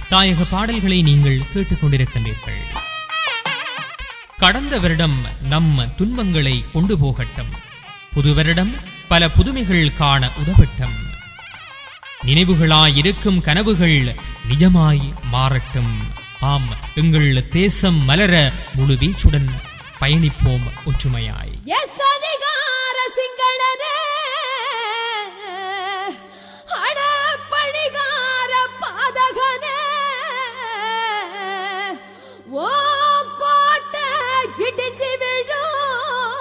தாயக பாடல்களை நீங்கள் கேட்டுக்கொண்டிருக்கின்றீர்கள் கடந்த வருடம் நம் துன்பங்களை கொண்டு போகட்டும் புது வருடம் பல புதுமைகள் காண உதவட்டும் நினைவுகளாயிருக்கும் கனவுகள் நிஜமாய் மாறட்டும் ஆம் எங்கள் தேசம் மலர முழு வீச்சுடன் பயணிப்போம் ஒற்றுமையாய் எஸ் அதிகார சிங்களனே அடப்பணிகார பாதகனே ஓ கோட்டை இடிஞ்சு விழும்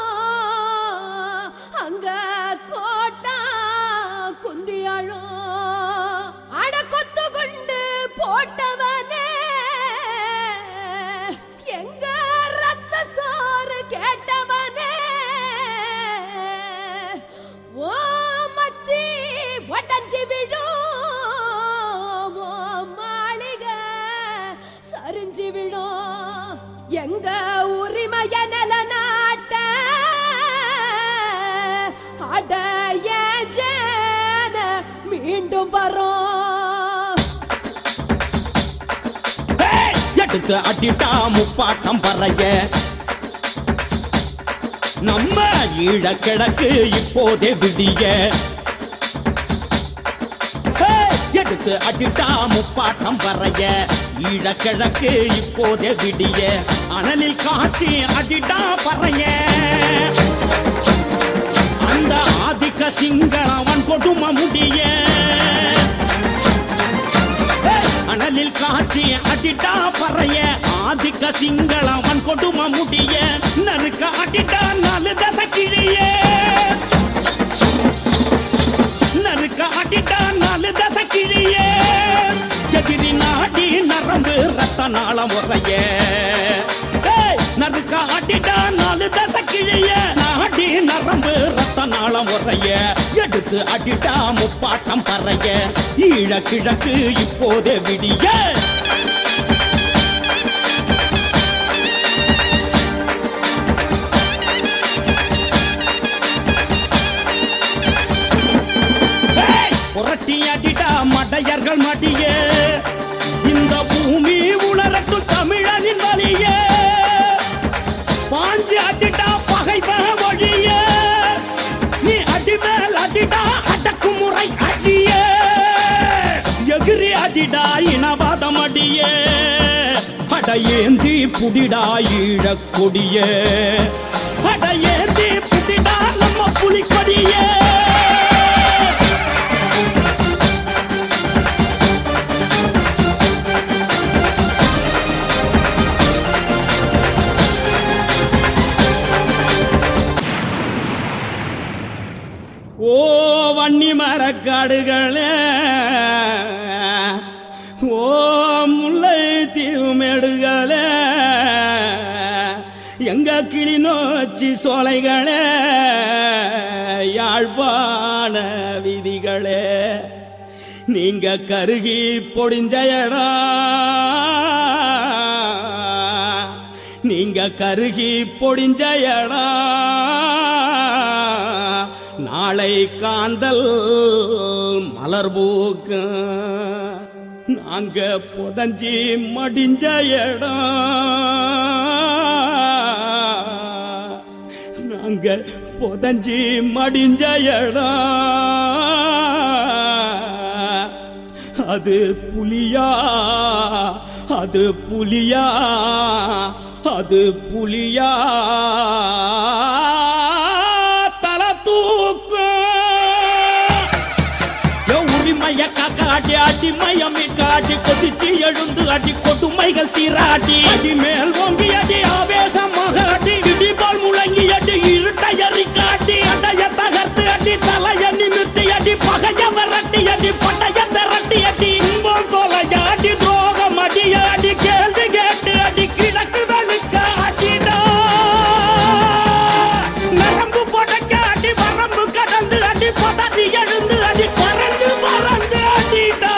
அங்க கோட்டா குந்தியாழும் அட கொத்து கொண்டு போட்டவனே எங்க ரத்த சோறு கேட்டவனே ஓ மச்சி ஒட்டஞ்சி விடும் ஓ மாளிகை சரிஞ்சு விடும் எங்க உரிமைய நில நாட்ட அடைய ஜன மீண்டும் வரும் ஏய், எடுத்து அடிட்டா முப்பாட்டம் பறைய நம்ம ஈழ கிழக்கு இப்போதே விடிய ஏய், எடுத்து அடிட்டா முப்பாட்டம் பறைய ஈழ கிழக்கு இப்போதே விடிய அனலில் காட்சி அடிட்டா பறைய அந்த ஆதிக்க சிங்களவன் கொடுமை முடிய அனலில் காட்சி அடிட்டா பறைய ஆதிக்க சிங்களவன் கொடுமை முடிய நறுக்க அடிட்டா நாலு தசை கிழியே நறுக்க அடிட்டா நாலு தசை கிழியே எதிரி நாடி நரம்பு ரத்த நாளம் உறைய ஏய், நறுக்க அடிட்டா நாலு தசை கிழிய நாடி நரம்பு ரத்த நாளம் உறைய எடுத்து அடிட்டா முப்பாட்டம் பறைய ஈழ கிழக்கு இப்போதே விடிய ஏய், புரட்டி அடிடா மடையர்கள் மடியே இந்த பூமி உணரட்டும் தமிழனின் வழியே பாஞ்சு அடிடா பகைவன் வழியே நீ அடிமேல் அடிடா அடக்குமுறை அடியே எகிரி அடிடா இனவாதம் அடியே அடையேந்தி புடிடா ஈழக் கொடியே அடையேந்தி புடிடா நம்ம புலிக்கொடியே ஓ வன்னி மரக்காடுகளே ஓ முல்லை தீவுமேடுகளே எங்க கிளிநொச்சி சோலைகளே யாழ்ப்பாண வீதிகளே நீங்க கருகி பொடிஞ்ச இடம் நீங்க கருகி பொடிஞ்ச இடம் நாளை காந்தல் மலர் பூக்கு நாங்க புதஞ்சி மடிஞ்ச இடம் நாங்க புதஞ்சி மடிஞ்ச இடம் அது புலியா அது புலியா அது புலியா தல தூக்கும் உரிமைய காக்காடி அடி மயமி காடி கொதிச்சு எழுந்து அடி கொடுமைகள் தீராடி அடி மேல் ஓங்கி அடி ஆவேசமாக அடி இடிபால் முழங்கி அடி இருட்டையறி காட்டி அடைய தகர்த்து அடி தலைய நிமித்தி அடி பகைய விரட்டி அடி படைய திரட்டி அடி இன்பம் தொலைய அடி துரோகம் அடி அடி கேள்வி கேட்டு அடி கிழக்கு வெளுக்க அடிடா நரம்பு புடைக்க அடி வரம்பு கடந்து அடி பதறி எழுந்து அடி பறந்து பறந்து அடிடா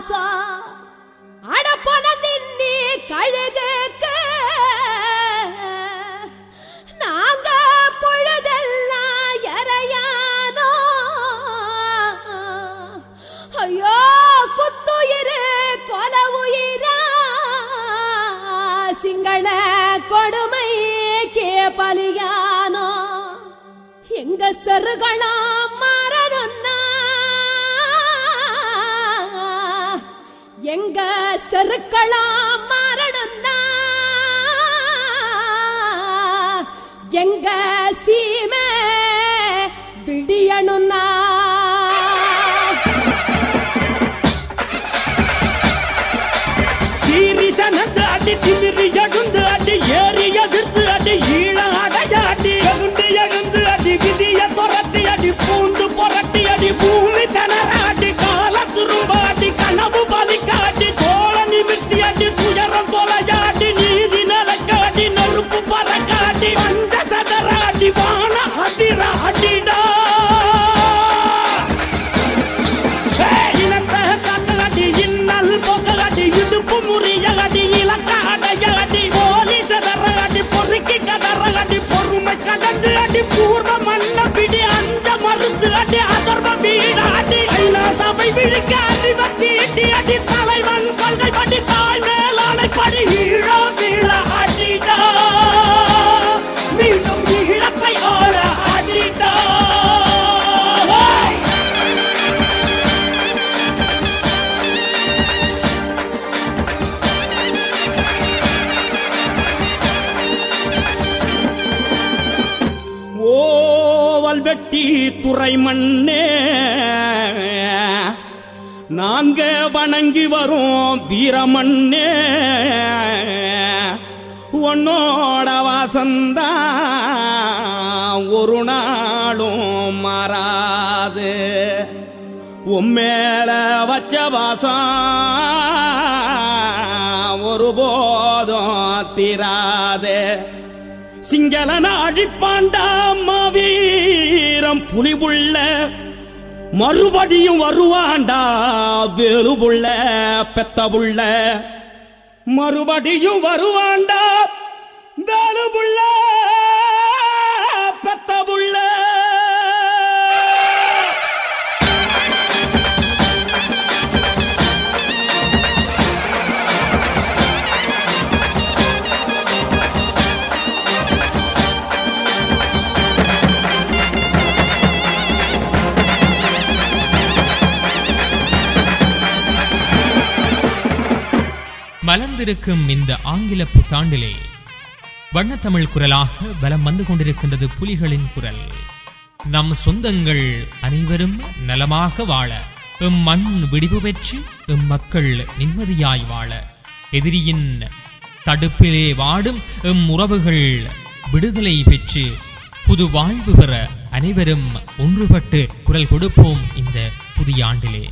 பாசம் அடப்பனதின்னி கழுகுக்கு நாங்க பொழுதெல்லாம் எறையானோ ஐயோ குத்துயிரு கொல உயிரா சிங்கள கொடுமைக்கே பலியானோ எங்க செருகளாம் மாறணும்னா எங்க செருக்கலாம் மாறணும்னா எங்க சீமை விடியணும்னா சீரிசனந்து அடி திமிரி எழுந்து அடி ஏறி எதிர்த்து அடி ஈழ அடைய அடி எழுந்து எழுந்து அடி விதிய துரத்தி அடி பூந்து புரட்டி அடி பூமி தனர அடி கால திரும்ப அடி கனவு பலிக்க அடி தோள நிமித்தி அடி துயரம் தொலைய அடி நீதி நிலைக்க அடி நெருப்பு பறக்க அடி வந்த சதற அடி வான அதிர அடிடா இனத்த காத்தகடி இன்னல் போக்ககடி இடுப்பு முறியகடி இலக்க அடையகடி போலீஸ் தரகடி பொறுக்கி கதறகடி பொறுமை கடந்து அடி பூர்வ மன்ன பிடி அந்த மருந்து அடி அதர்வ வீடாடி ஐநா சபை விழிக்க அறிவத்தி இடி அடி தலைவன் கொள்கை படி தாய் மேலானை படி ஈழ வீழ அடிடா மீண்டும் ஈழத்தை ஆள அடிடா Hey! ஓவல் வெட்டி துறை மண்ணே நாங்க வணங்கி வரோம் வீரமண்ணே உன்னோட வாசந்தா ஒரு நாளும் மாறாது உம்மேல வச்ச வாசம் ஒருபோதும் தீராதே சிங்களன அழிப்பாண்டா மாவீரம் புலிபுள்ள மறுபடியும் வருவாண்டா வேலுபுள்ள பெத்தபுள்ள மறுபடியும் வருவாண்டா வேலுபுள்ள பெத்தபுள்ள மலர்ந்திருக்கும் இந்த ஆங்கில புத்தாண்டிலே வண்ணத்தமிழ் குரலாக வலம் வந்து கொண்டிருக்கின்றது புலிகளின் குரல் நம் சொந்தங்கள் அனைவரும் நலமாக வாழ எம் மண் விடிவு பெற்று எம் மக்கள் நிம்மதியாய் வாழ எதிரியின் தடுப்பிலே வாடும் எம் உறவுகள் விடுதலை பெற்று புது வாழ்வு பெற அனைவரும் ஒன்றுபட்டு குரல் கொடுப்போம் இந்த புதிய ஆண்டிலே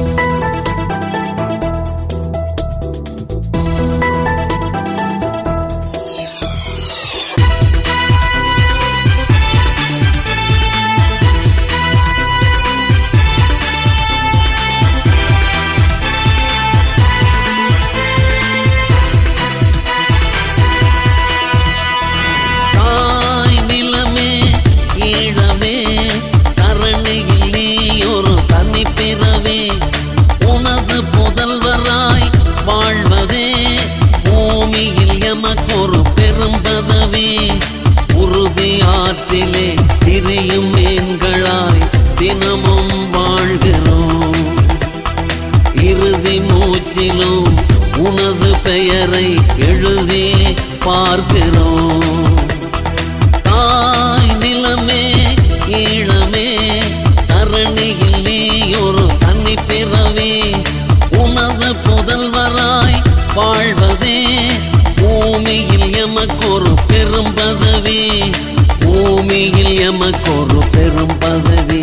தாய் நிலமே ஈழமே தரணியில் நீ ஒரு தனி பிறவே உனது புதல்வராய் வாழ்வதே பூமியில் எமக்கொரு பெரும் பதவி உறுதி ஆற்றிலே திரியும் மீன்களாய் தினமும் வாழ்கிறோம் இறுதி மூச்சிலும் உனது பெயரை எழுதி பார்க்கிறோம் தாய் நிலமே ஈழமே தரணியில் நீ ஒரு தனி பிறவே உனது புதல்வராய் வாழ்வதே பூமியில் எமக்கொரு பெரும் பதவி பூமியில் எமக்கொரு பெரும் பதவி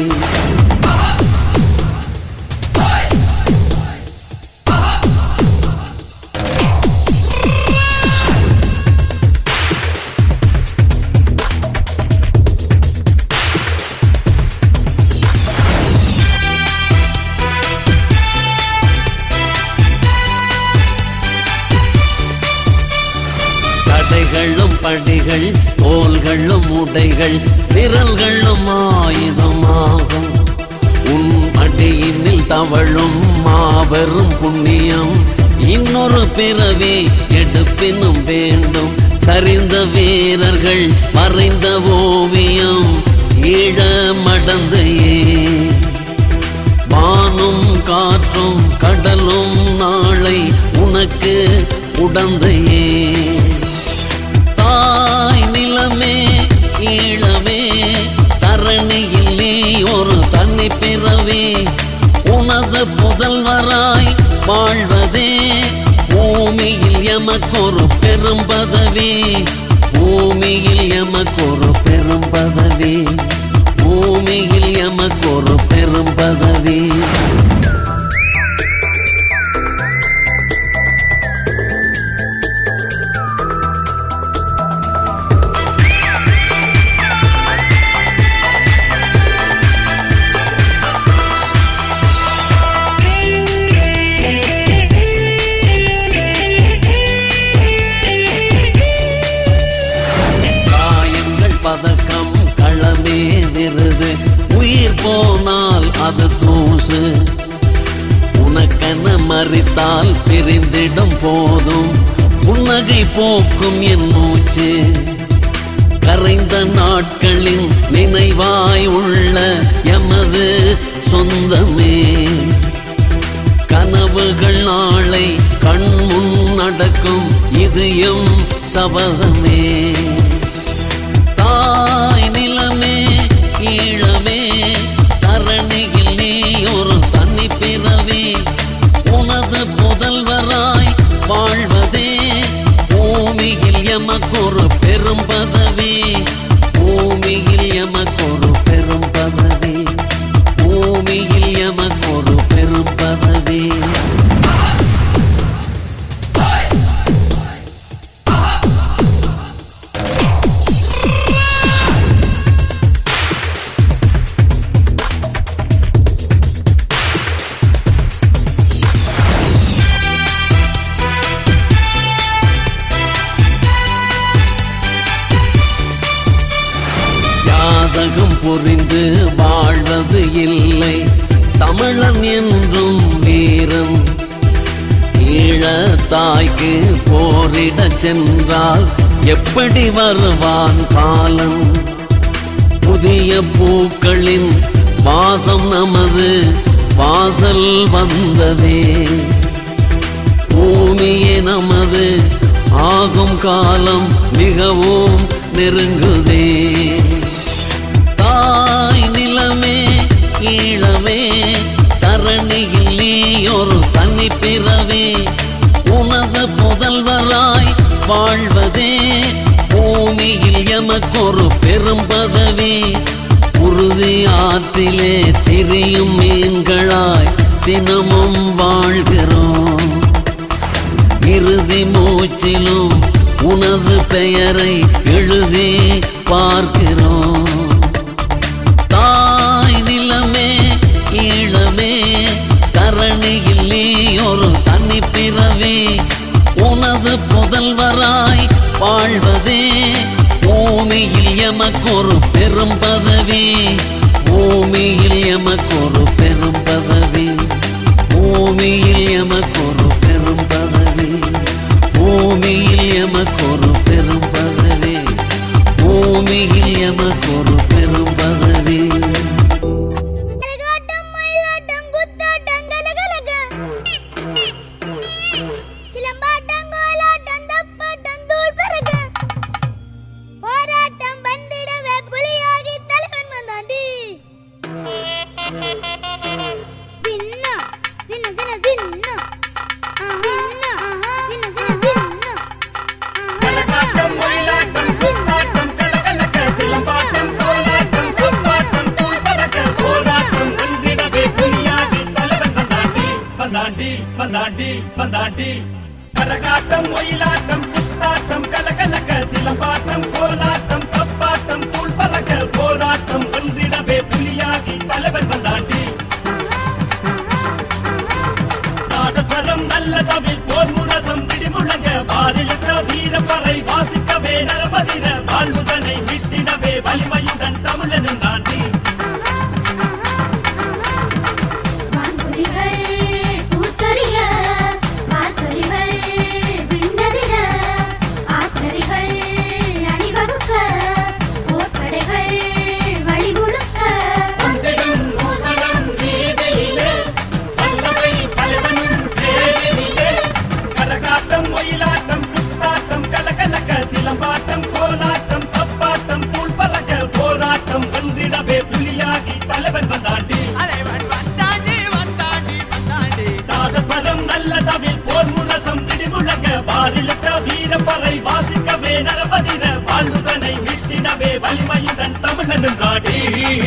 படிகள் தோள்களும் உடைகள் விரல்களும் ஆயுதமாகும் உன் அடியினில் தவழும் மாபெரும் புண்ணியம் இன்னொரு பிறவி எடுப்பினும் வேண்டும் சரிந்த வீரர்கள் மறைந்த ஓவியம் ஈழ மடந்தையே வானும் காற்றும் கடலும் நாளை உனக்கு உடந்தையே தாய் நிலமே ஈழமே தரணியில் நீ ஒரு தனி பிறவி உனது புதல்வராய் வாழ்வதே பூமியில் எமக்கொரு பெரும் பதவி பூமியில் எமக்கொரு பெரும் பதவி பூமியில் எமக்கொரு பெரும் பதவி காயங்கள் பதக்கம் களமே விருது உயிர் போனால் அது தூசு உனக்கென மறித்தால் பிரிந்திடும் போதும் புன்னகை போக்கும் என் மூச்சு கரைந்த நாட்களின் நினைவாய் உள்ள எமது சொந்தமே கனவுகள் நாளை கண் முன் நடக்கும் இது எம் சபதமே தாய் நிலமே ஈழமே தரணியில் நீ ஒரு தனி பிறவி உனது புதல்வராய் வாழ்வதே பூமியில் எமக்கொரு பெரும் பதவி பூமியில் எமக்கொரு பெரும் பதவி பூமியில் எமக்கொரு பெரும் பதவி யாதகம் புரிந்து வாழ்வது இல்லை தமிழன் என்றும் வீரன் ஈழ தாய்க்கு போரிடச் சென்றால் எப்படி வருவான் காலன் புதிய பூக்களின் வாசம் நமது வாசல் வந்ததே பூமியே நமது ஆகும் காலம் மிகவும் நெருங்குதே தாய் நிலமே ஈழமே தரணியில் நீ ஒரு தனி பிறவே உனது புதல்வராய் வாழ்வதே பூமியில் எமக்கொரு பெரும் பதவி உறுதி ஆற்றிலே திரியும் மீன்களாய் தினமும் வாழ்கிறோம் இறுதி மூச்சிலும் உனது பெயரை எழுதி பார்க்கிறோம் தாய் நிலமே ஈழமே தரணியில் நீ ஒரு தனி பிறவி உனது புதல்வராய் வாழ்வதே பூமியில் எமக்கொரு பெரும் பதவி பூமியில் எமக்கொரு பெரும் பதவி பூமியில் எமக்கொரு பெரும் பதவி பூமியில் எமக்கொரு பெரும் பதவி பூமியில் எமக்கொரு பெரும் பதவி கரகாட்டம் மயிலாட்டம் குத்தாட்டம் கலகலக சிலம்பாட்டம் கோலாட்டம் தப்பாட்டம் தூள் பறக்க போராட்டம் வந்திடவே புலியாகி தலைவன் வந்தாண்டி தின்னா தின்ன தின்ன தின்னா தின்னா தின்ன தின்ன தின்னா கரகாட்டம் மயிலாட்டம் குத்தாட்டம் கலகலக சிலம்பாட்டம் கோலாட்டம் தப்பாட்டம் தூள் பறக்க போராட்டம் வந்திடவே புலியாகி தலைவன் வந்தாண்டி வந்தாண்டி வந்தாண்டி வந்தாண்டி கரகாட்டம் ஒயிலாட்டம் குத்தாட்டம் கலகலக்க சிலம்பாட்டம் கோலாட்டம் தப்பாட்டம் தூள் பறக்க போராட்டம் ஒன்றிடவே புலியாகி தலைவன் வந்தாண்டி நாதஸ்வரம் நல்ல தமிழ் போர் முரசம் பிடிமுழங்க வாரிழுத்த வீரப்பறை வாசிக்கவே நரப நின்றாடி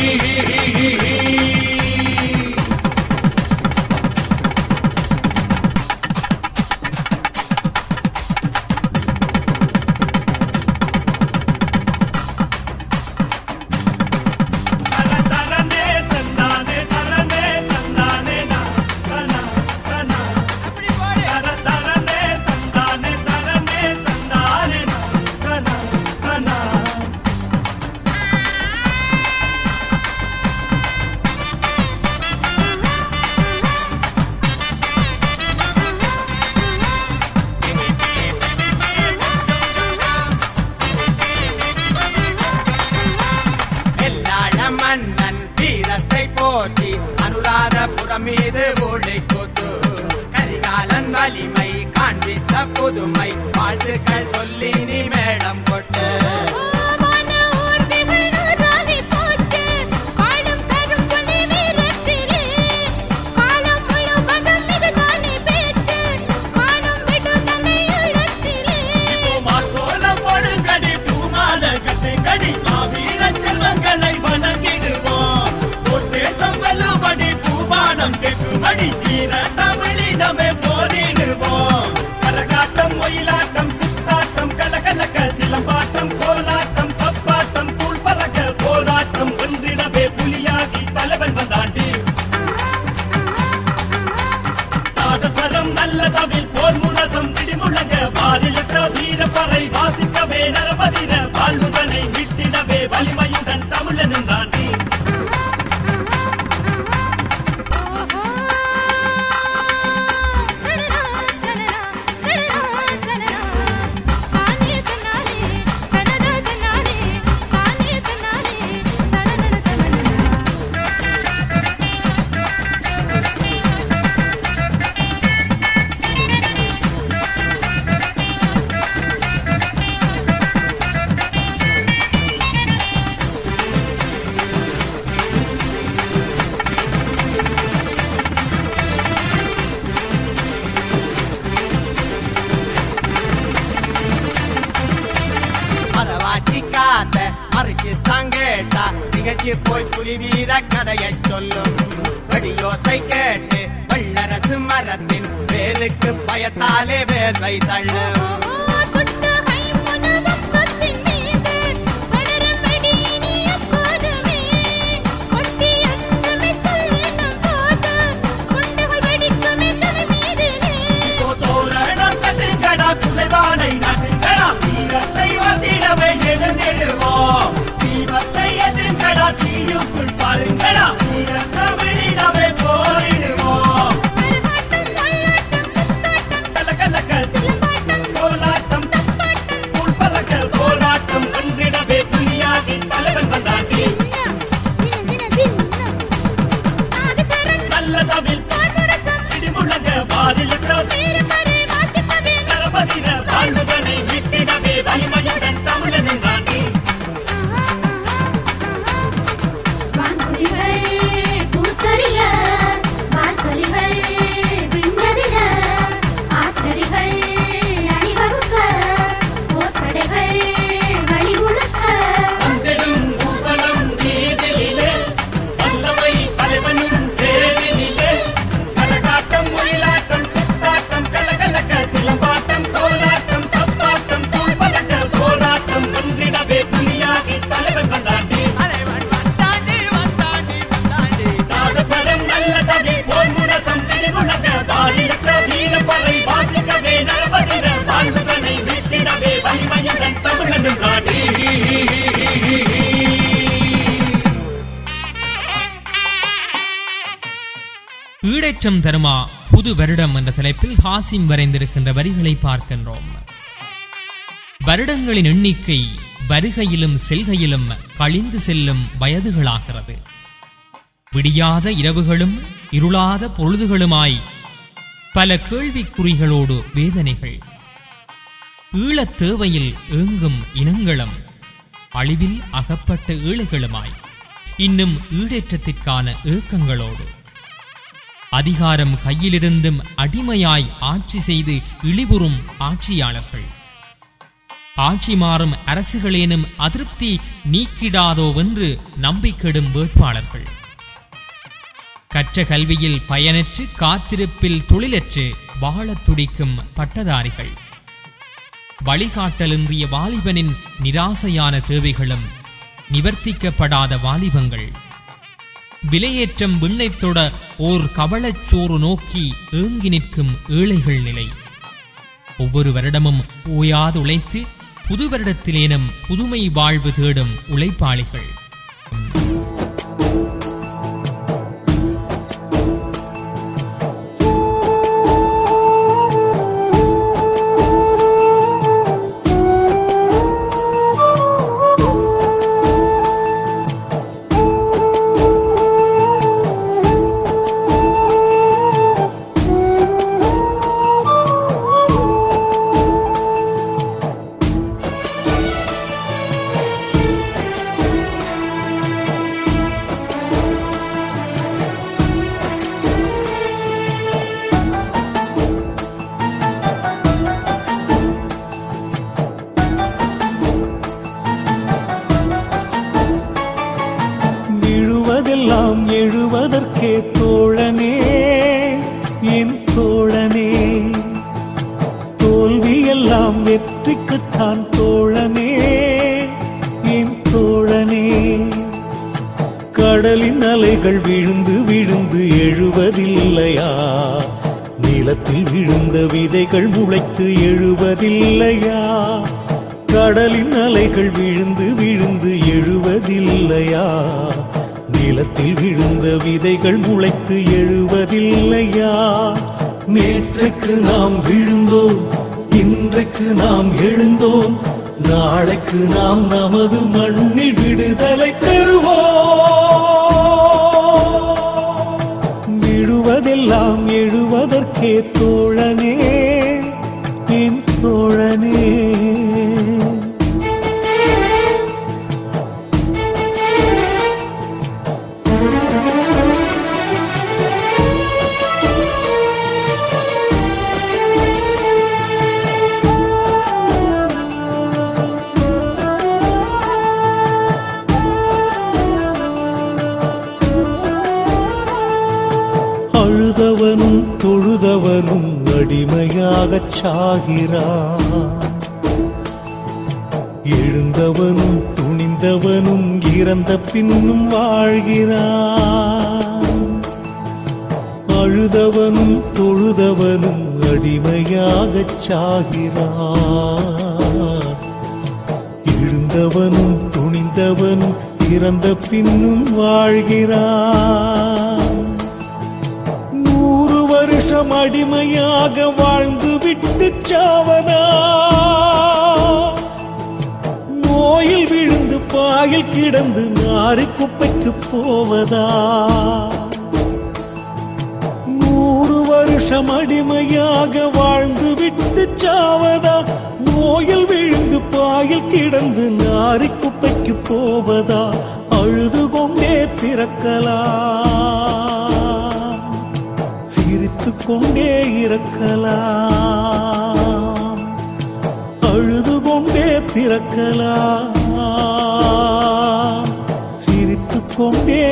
தரனே தன்னானே தரனே தன்னானே நா தனா தனா அப்படி போடு தரனே தன்னானே தரனே தன்னானே நா தனா தனா எல்லாழ மன்னன் வீரத்தை போற்றி அனுராதபுரம் மீது ஊழி கூத்து கரிகாலன் வலிமை காண்பித்த புதுமை வாழ்த்துக்கள் சொல்லி நீ மேளம் கொட்டு வான ஊர்திகள் நூறாகி போச்சு ஆளும் பெரும் புலி வீரத்திலே காலம் முழுவதும் இதுதானே பேச்சு காணும் விடுதலை இடத்திலே மாக்கோலம் படுங்கடி பூமால கட்டுங்கடி மாவீர செல்வங்களை வணங்கிடுவோம் பொற்றேசம் வெல்லுபடி பூமானம் கெட்டுபடி வீர தமிழினமே போரிடுவோம் கரகாட்டம் ஒயிலாட்டம் குத்தாட்டம் கலகலக்க சிலம்பாட்டம் கோலாட்டம் தப்பாட்டம் தூள் பறக்க போராட்டம் ஒன்றிடவே புலியாகி தலைவன் வந்தாண்டி நாதசரம் நல்ல தமிழ் போர் முரசம் இடிமுழங்க பாரிழத்த வீர பறை வாசிக்கவே நரபதிர வாழ்வுதனை விட்டிடவே வலிமையுடன் தமிழனும் தாண்டி மரவாச்சி காத்த மறைச்சு தாங்கேட்டா நிகழ்ச்சி போய் புலி வீர கதையை சொல்லும் வெடியோசை கேட்டு வள்ளரசு மரத்தின் வேருக்கு பயத்தாலே வேர்வை தள்ளும் தோரணம் கட்டுங்கடா குலைவானை நட்டுங்கடா வீரத்தை வந்திடவே எழுந்திடுவோம் தீபத்தை எதிர்கடா தீயுக்குள் பாருங்கடா வீர தமிழிடவே போரிடுவோம் கலகலக்க கோலாட்டம் தூள் பறக்க போராட்டம் ஒன்றிடவே புலியாகி தலைவன் வந்தாண்டி நல்ல தமிழ் இடிமுழங்க வாரிழத்த நரபதிர வாழ்வுதனை விட்டிடவே வலிமையுடன் தமிழனும் தாண்டி வான்குடிகள் பூத்தறிய வான்கொலிகள் விண்ணதிர ஆத்தடிகள் அணிவகுக்க போர்ப்படைகள் வழி முழுக்க வந்திடும் ஊர்வலம் வீதியிலே வல்லமை தலைவனும் தேரினிலே கரகாட்டம் ஒயிலாட்டம் குத்தாட்டம் கலகலக்க சிலம்பாட்டம் கோலாட்டம் தப்பாட்டம் தூள் பறக்க போராட்டம் ஒன்றிடவே புலியாகி தலைவன் வந்தாண்டி நாதஸ்வரம் நல்ல தடி போர் முரசம் பிடிமுழங்க வாரிழக்க வீர பறை வாசிக்கவே நரபதிர வாழ்வுதனை விட்டிடவே வலிமையுடன் தமிழனும் நாடி ஈடேற்றம் தருமா புது வருடம் என்ற தலைப்பில் ஹாசிம் வரைந்திருக்கின்ற வரிகளை பார்க்கின்றோம் வருடங்களின் எண்ணிக்கை வருகையிலும் செல்கையிலும் கழிந்து செல்லும் வயதுகளாகிறது விடியாத இரவுகளும் இருளாத பொழுதுகளுமாய் பல கேள்விக்குறிகளோடு வேதனைகள் ஈழத் தேவையில் ஏங்கும் இனங்களும் அழிவில் அகப்பட்ட ஏழைகளுமாய் இன்னும் ஈடேற்றத்திற்கான ஏக்கங்களோடு அதிகாரம் கையிலிருந்தும் அடிமையாய் ஆட்சி செய்து இழிவுறும் ஆட்சியாளர்கள் ஆட்சி மாறும் அரசுகளேனும் அதிருப்தி நீக்கிடாதோவென்று நம்பிக்கெடும் வேட்பாளர்கள் கற்ற கல்வியில் பயனற்று காத்திருப்பில் தொழிலற்று வாழத் துடிக்கும் பட்டதாரிகள் வழிகாட்டலின்றிய வாலிபனின் நிராசையான தேவைகளும் நிவர்த்திக்கப்படாத வாலிபங்கள் விலையேற்றம் விண்ணைத் தொட ஓர் கவளச் சோறு நோக்கி ஏங்கி நிற்கும் ஏழைகள் நிலை ஒவ்வொரு வருடமும் ஓயாது உழைத்து புது வருடத்திலேனும் புதுமை வாழ்வு தேடும் உழைப்பாளிகள் விழுவதெல்லாம் எழுவதற்கே தோழனே என் தோழனே தோல்வியெல்லாம் வெற்றிக்குத்தான் தோழனே என் தோழனே கடலின் அலைகள் விழுந்து விழுந்து எழுவதில்லையா நிலத்தில் விழுந்த விதைகள் முளைத்து எழுவதில்லையா கடலின் அலைகள் விழுந்து விழுந்து எழுவதில்லையா நிலத்தில் விழுந்த விதைகள் முளைத்து எழுவதில்லையா நேற்றைக்கு நாம் விழுந்தோம் இன்றைக்கு நாம் எழுந்தோம் நாளைக்கு நாம் நமது மண்ணில் விடுதலை பெறுவோம் விழுவதெல்லாம் எழுவதற்கே தோழனே என் தோழனே அழுதவனும் தொழுதவனும் அடிமையாகச் சாகிறான் எழுந்தவனும் துணிந்தவனும் இறந்த பின்னும் வாழ்கிறான் அழுதவனும் தொழுதவனும் அடிமையாகச் சாகிறான் எழுந்தவனும் துணிந்தவனும் இறந்த பின்னும் வாழ்கிறான் நூறு வருஷம் அடிமையாக வாழ்ந்து விட்டு சாவதா நோயில் விழுந்து பாயில் கிடந்து நாரி குப்பைக்கு போவதா நூறு வருஷம் அடிமையாக வாழ்ந்து விட்டு சாவதா நோயில் விழுந்து பாயில் கிடந்து நாரி குப்பைக்கு போவதா அழுது கொண்டே பிறக்கலாம் சிரித்துக் கொண்டே இறக்கலாம் அழுது கொண்டே பிறக்கலாம் சிரித்துக் கொண்டே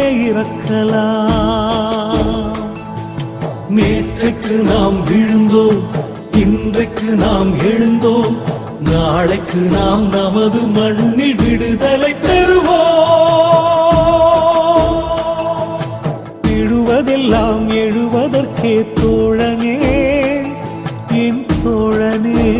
இறக்கலாம் நேற்றைக்கு நாம் விழுந்தோம் இன்றைக்கு நாம் எழுந்தோம் நாளைக்கு நாம் நமது மண்ணில் விடுதலை பெறுவோம் விழுவதெல்லாம் எழுவதற்கே தோழனே என் தோழனே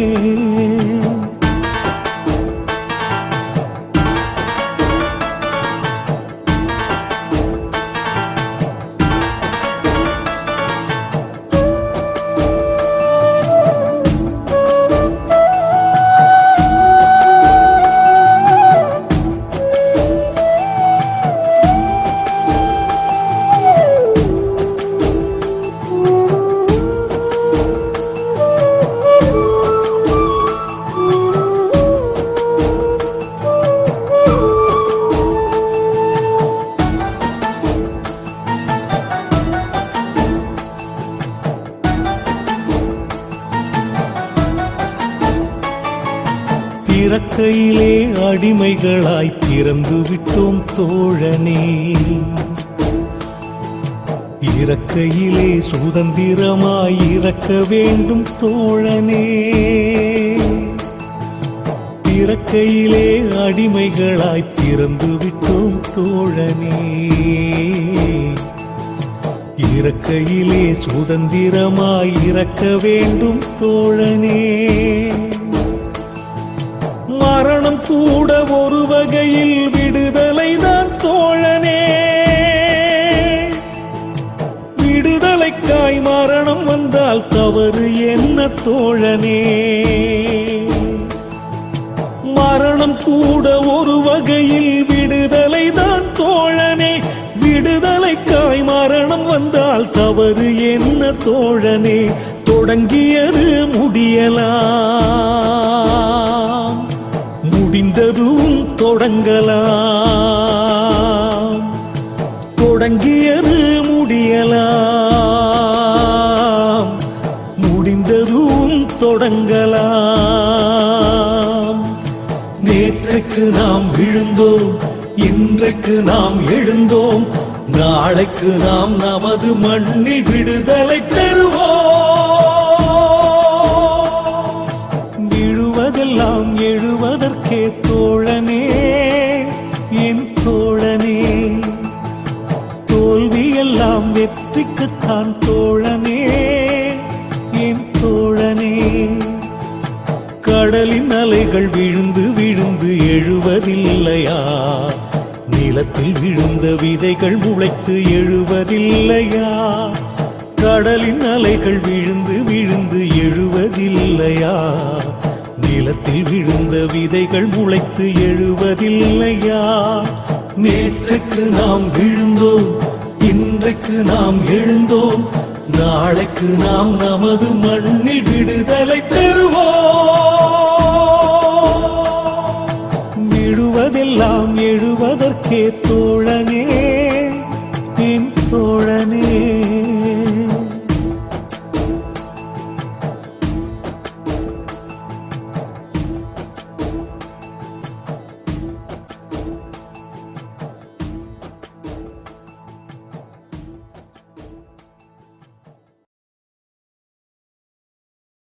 இறக்கையிலே அடிமைகளாய் பிறந்து விட்டோம் தோழனே இறக்கையிலே சுதந்திரமாய் இறக்க வேண்டும் தோழனே இறக்கையிலே அடிமைகளாய் பிறந்து விட்டோம் தோழனே இறக்கையிலே சுதந்திரமாய் இறக்க வேண்டும் தோழனே மரணம் கூட ஒரு வகையில் விடுதலை தான் தோழனே விடுதலைக்காய் மரணம் வந்தால் தவறு என்ன தோழனே மரணம் கூட ஒரு வகையில் விடுதலை தான் தோழனே விடுதலைக்காய் மரணம் வந்தால் தவறு என்ன தோழனே தொடங்கியது முடியலாம் முடிந்ததும் தொடங்கலாம் தொடங்கியது முடியலாம் முடிந்ததும் தொடங்கலாம் நேற்றைக்கு நாம் விழுந்தோம் இன்றைக்கு நாம் எழுந்தோம் நாளைக்கு நாம் நமது மண்ணில் விடுதலை பெறுவோம் விழுவதெல்லாம் எழுவதற்கே தோழனே என் தோழனே தோல்வியெல்லாம் வெற்றிக்குத்தான் தோழனே என் தோழனே கடலின் அலைகள் விழுந்து விழுந்து எழுவதில்லையா நிலத்தில் விழுந்த விதைகள் முளைத்து எழுவதில்லையா கடலின் அலைகள் விழுந்து விழுந்து எழுவதில்லையா நிலத்தில் விழுந்த விதைகள் முளைத்து எழுவதில்லையா நேற்றைக்கு நாம் விழுந்தோம் இன்றைக்கு நாம் எழுந்தோம் நாளைக்கு நாம் நமது மண்ணில் விடுதலை பெறுவோம் விழுவதெல்லாம் எழுவதற்கே தோழனே